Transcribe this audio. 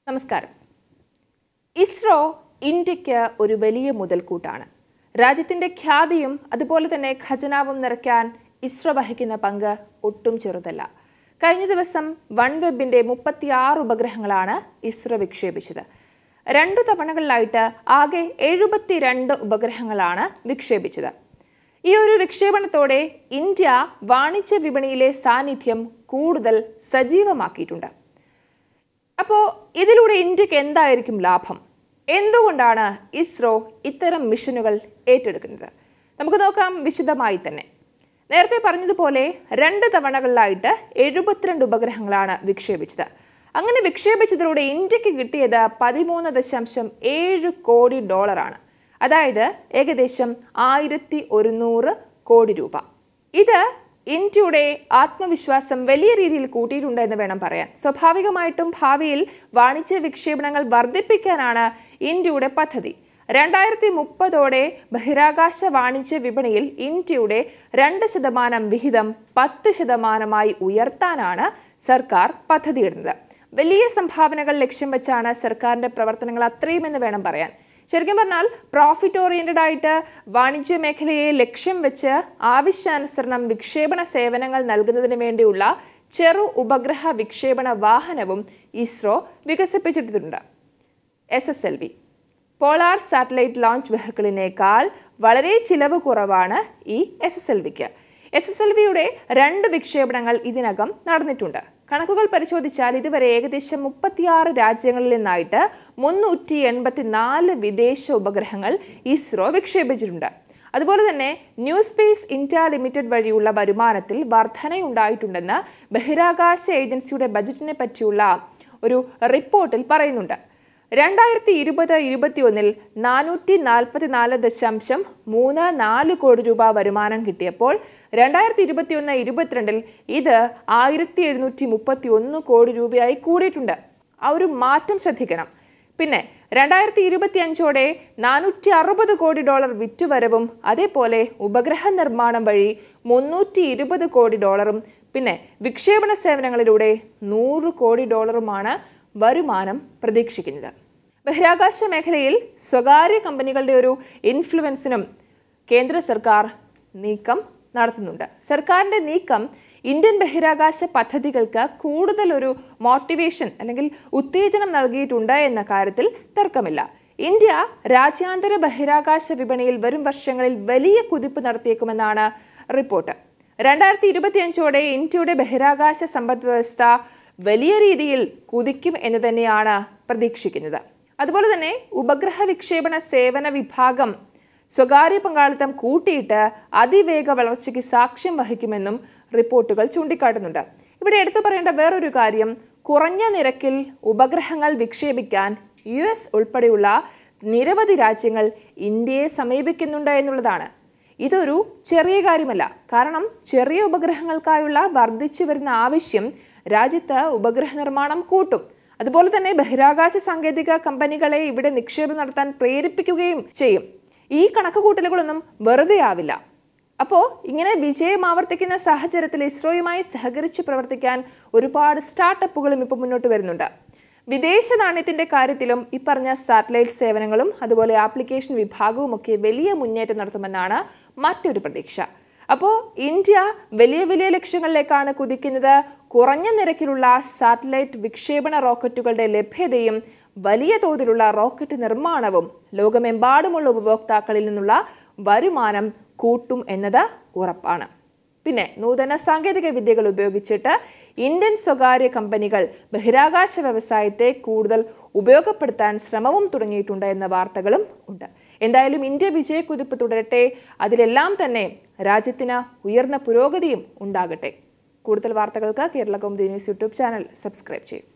നമസ്കാരം ഇസ്രോ ഇന്ത്യക്ക് ഒരു വലിയ മുതൽക്കൂട്ടാണ് രാജ്യത്തിന്റെ ഖ്യാതിയും അതുപോലെ തന്നെ ഖജനാവും നിറയ്ക്കാൻ ഇസ്രോ വഹിക്കുന്ന പങ്ക് ഒട്ടും ചെറുതല്ല കഴിഞ്ഞ ദിവസം വൺ വെബിന്റെ മുപ്പത്തിയാറ് ഉപഗ്രഹങ്ങളാണ് ഇസ്രോ വിക്ഷേപിച്ചത് രണ്ടു തവണകളിലായിട്ട് ആകെ എഴുപത്തിരണ്ട് ഉപഗ്രഹങ്ങളാണ് വിക്ഷേപിച്ചത് ഈ ഒരു വിക്ഷേപണത്തോടെ ഇന്ത്യ വാണിജ്യ വിപണിയിലെ സാന്നിധ്യം കൂടുതൽ സജീവമാക്കിയിട്ടുണ്ട് അപ്പോൾ ഇതിലൂടെ ഇന്ത്യക്ക് എന്തായിരിക്കും ലാഭം എന്തുകൊണ്ടാണ് ഇസ്രോ ഇത്തരം മിഷനുകൾ ഏറ്റെടുക്കുന്നത് നമുക്ക് നോക്കാം വിശദമായി തന്നെ നേരത്തെ പറഞ്ഞതുപോലെ രണ്ട് തവണകളിലായിട്ട് എഴുപത്തിരണ്ട് ഉപഗ്രഹങ്ങളാണ് വിക്ഷേപിച്ചത് അങ്ങനെ വിക്ഷേപിച്ചതിലൂടെ ഇന്ത്യക്ക് കിട്ടിയത് പതിമൂന്ന് ദശാംശം ഏഴ് കോടി ഡോളറാണ് അതായത് ഏകദേശം ആയിരത്തി ഒരുന്നൂറ് കോടി രൂപ ഇത് ഇന്ത്യയുടെ ആത്മവിശ്വാസം വലിയ രീതിയിൽ കൂട്ടിയിട്ടുണ്ട് എന്ന് വേണം പറയാൻ സ്വാഭാവികമായിട്ടും ഭാവിയിൽ വാണിജ്യ വിക്ഷേപണങ്ങൾ വർദ്ധിപ്പിക്കാനാണ് ഇന്ത്യയുടെ പദ്ധതി രണ്ടായിരത്തി മുപ്പതോടെ ബഹിരാകാശ വാണിജ്യ വിപണിയിൽ ഇന്ത്യയുടെ രണ്ട് ശതമാനം വിഹിതം പത്ത് ശതമാനമായി ഉയർത്താനാണ് സർക്കാർ പദ്ധതിയിടുന്നത് വലിയ സംഭാവനകൾ ലക്ഷ്യം വെച്ചാണ് സർക്കാരിന്റെ പ്രവർത്തനങ്ങൾ അത്രയും എന്ന് വേണം പറയാൻ ശരിക്കും പറഞ്ഞാൽ പ്രോഫിറ്റ് ഓറിയന്റഡ് ആയിട്ട് വാണിജ്യ മേഖലയെ ലക്ഷ്യം വെച്ച് ആവശ്യാനുസരണം വിക്ഷേപണ സേവനങ്ങൾ നൽകുന്നതിന് വേണ്ടിയുള്ള ചെറു ഉപഗ്രഹ വിക്ഷേപണ വാഹനവും ഇസ്രോ വികസിപ്പിച്ചിട്ടുണ്ട് S S L V polar satellite launch വെഹിക്കിളിനേക്കാൾ വളരെ ചിലവ് കുറവാണ് ഈ എസ് എസ് എൽ വിക്ക് എസ് എസ് എൽ വിയുടെ രണ്ട് വിക്ഷേപണങ്ങൾ ഇതിനകം നടന്നിട്ടുണ്ട് കണക്കുകൾ പരിശോധിച്ചാൽ ഇതുവരെ ഏകദേശം മുപ്പത്തിയാറ് രാജ്യങ്ങളിൽ നിന്നായിട്ട് മുന്നൂറ്റി എൺപത്തിനാല് വിദേശ ഉപഗ്രഹങ്ങൾ ഇസ്രോ വിക്ഷേപിച്ചിട്ടുണ്ട് അതുപോലെ തന്നെ ന്യൂ സ്പേസ് ഇന്ത്യ ലിമിറ്റഡ് വഴിയുള്ള വരുമാനത്തിൽ വർധനയുണ്ടായിട്ടുണ്ടെന്ന് ബഹിരാകാശ ഏജൻസിയുടെ ബജറ്റിനെ പറ്റിയുള്ള ഒരു റിപ്പോർട്ടിൽ പറയുന്നുണ്ട് രണ്ടായിരത്തി ഇരുപത് ഇരുപത്തിയൊന്നിൽ നാനൂറ്റി നാൽപ്പത്തിനാല് ദശാംശം മൂന്ന് നാല് കോടി രൂപ വരുമാനം കിട്ടിയപ്പോൾ രണ്ടായിരത്തി ഇരുപത്തിയൊന്ന് ഇരുപത്തിരണ്ടിൽ ഇത് ആയിരത്തി എഴുന്നൂറ്റി മുപ്പത്തി ഒന്ന് കോടി രൂപയായി കൂടിയിട്ടുണ്ട് ആ ഒരു മാറ്റം ശ്രദ്ധിക്കണം പിന്നെ രണ്ടായിരത്തി ഇരുപത്തി അഞ്ചോടെ നാനൂറ്റി അറുപത് കോടി ഡോളർ വിറ്റുവരവും അതേപോലെ ഉപഗ്രഹ നിർമ്മാണം വഴി മുന്നൂറ്റി ഇരുപത് കോടി ഡോളറും പിന്നെ വിക്ഷേപണ സേവനങ്ങളിലൂടെ നൂറ് കോടി ഡോളറുമാണ് വരുമാനം പ്രതീക്ഷിക്കുന്നത് ബഹിരാകാശ മേഖലയിൽ സ്വകാര്യ കമ്പനികളുടെ ഒരു ഇൻഫ്ലുവൻസിനും കേന്ദ്ര സർക്കാർ നീക്കം നടത്തുന്നുണ്ട് സർക്കാരിന്റെ നീക്കം ഇന്ത്യൻ ബഹിരാകാശ പദ്ധതികൾക്ക് കൂടുതൽ ഒരു മോട്ടിവേഷൻ അല്ലെങ്കിൽ ഉത്തേജനം നൽകിയിട്ടുണ്ട് എന്ന കാര്യത്തിൽ തർക്കമില്ല ഇന്ത്യ രാജ്യാന്തര ബഹിരാകാശ വിപണിയിൽ വരും വർഷങ്ങളിൽ വലിയ കുതിപ്പ് നടത്തിയേക്കുമെന്നാണ് റിപ്പോർട്ട് രണ്ടായിരത്തി ഇരുപത്തിയഞ്ചോടെ ഇന്ത്യയുടെ ബഹിരാകാശ സമ്പദ് വ്യവസ്ഥ വലിയ രീതിയിൽ കുതിക്കും എന്ന് തന്നെയാണ് പ്രതീക്ഷിക്കുന്നത് അതുപോലെ തന്നെ ഉപഗ്രഹ വിക്ഷേപണ സേവന വിഭാഗം സ്വകാര്യ പങ്കാളിത്തം കൂട്ടിയിട്ട് അതിവേഗ വളർച്ചയ്ക്ക് സാക്ഷ്യം വഹിക്കുമെന്നും റിപ്പോർട്ടുകൾ ചൂണ്ടിക്കാട്ടുന്നുണ്ട് ഇവിടെ എടുത്തു പറയേണ്ട വേറൊരു കാര്യം കുറഞ്ഞ നിരക്കിൽ ഉപഗ്രഹങ്ങൾ വിക്ഷേപിക്കാൻ യു എസ് ഉൾപ്പെടെയുള്ള നിരവധി രാജ്യങ്ങൾ ഇന്ത്യയെ സമീപിക്കുന്നുണ്ട് എന്നുള്ളതാണ് ഇതൊരു ചെറിയ കാര്യമല്ല കാരണം ചെറിയ ഉപഗ്രഹങ്ങൾക്കായുള്ള വർദ്ധിച്ചു വരുന്ന ആവശ്യം രാജ്യത്ത് ഉപഗ്രഹ നിർമ്മാണം കൂട്ടും അതുപോലെ തന്നെ ബഹിരാകാശ സാങ്കേതിക കമ്പനികളെ ഇവിടെ നിക്ഷേപം നടത്താൻ പ്രേരിപ്പിക്കുകയും ചെയ്യും ഈ കണക്കുകൂട്ടലുകളൊന്നും വെറുതെ ആവില്ല അപ്പോൾ ഇങ്ങനെ വിജയം ആവർത്തിക്കുന്ന സാഹചര്യത്തിൽ ഇസ്രോയുമായി സഹകരിച്ച് പ്രവർത്തിക്കാൻ ഒരുപാട് സ്റ്റാർട്ടപ്പുകളും ഇപ്പോൾ മുന്നോട്ട് വരുന്നുണ്ട് വിദേശ നാണ്യത്തിന്റെ കാര്യത്തിലും ഈ പറഞ്ഞ സാറ്റലൈറ്റ് സേവനങ്ങളും അതുപോലെ ആപ്ലിക്കേഷൻ വിഭാഗവും ഒക്കെ വലിയ മുന്നേറ്റം നടത്തുമെന്നാണ് മറ്റൊരു പ്രതീക്ഷ അപ്പോൾ ഇന്ത്യ വലിയ വലിയ ലക്ഷ്യങ്ങളിലേക്കാണ് കുതിക്കുന്നത് കുറഞ്ഞ നിരക്കിലുള്ള സാറ്റലൈറ്റ് വിക്ഷേപണ റോക്കറ്റുകളുടെ ലഭ്യതയും വലിയ തോതിലുള്ള റോക്കറ്റ് നിർമ്മാണവും ലോകമെമ്പാടുമുള്ള ഉപഭോക്താക്കളിൽ നിന്നുള്ള വരുമാനം കൂട്ടും എന്നത് ഉറപ്പാണ് പിന്നെ നൂതന സാങ്കേതിക വിദ്യകൾ ഉപയോഗിച്ചിട്ട് ഇന്ത്യൻ സ്വകാര്യ കമ്പനികൾ ബഹിരാകാശ വ്യവസായത്തെ കൂടുതൽ ഉപയോഗപ്പെടുത്താൻ ശ്രമവും തുടങ്ങിയിട്ടുണ്ട് എന്ന വാർത്തകളും ഉണ്ട് എന്തായാലും ഇന്ത്യ വിജയക്കുതിപ്പ് തുടരട്ടെ അതിലെല്ലാം തന്നെ രാജ്യത്തിന് ഉയർന്ന പുരോഗതിയും ഉണ്ടാകട്ടെ കൂടുതൽ വാർത്തകൾക്ക് Kerala Kaumudi news YouTube channel subscribe ചെയ്യും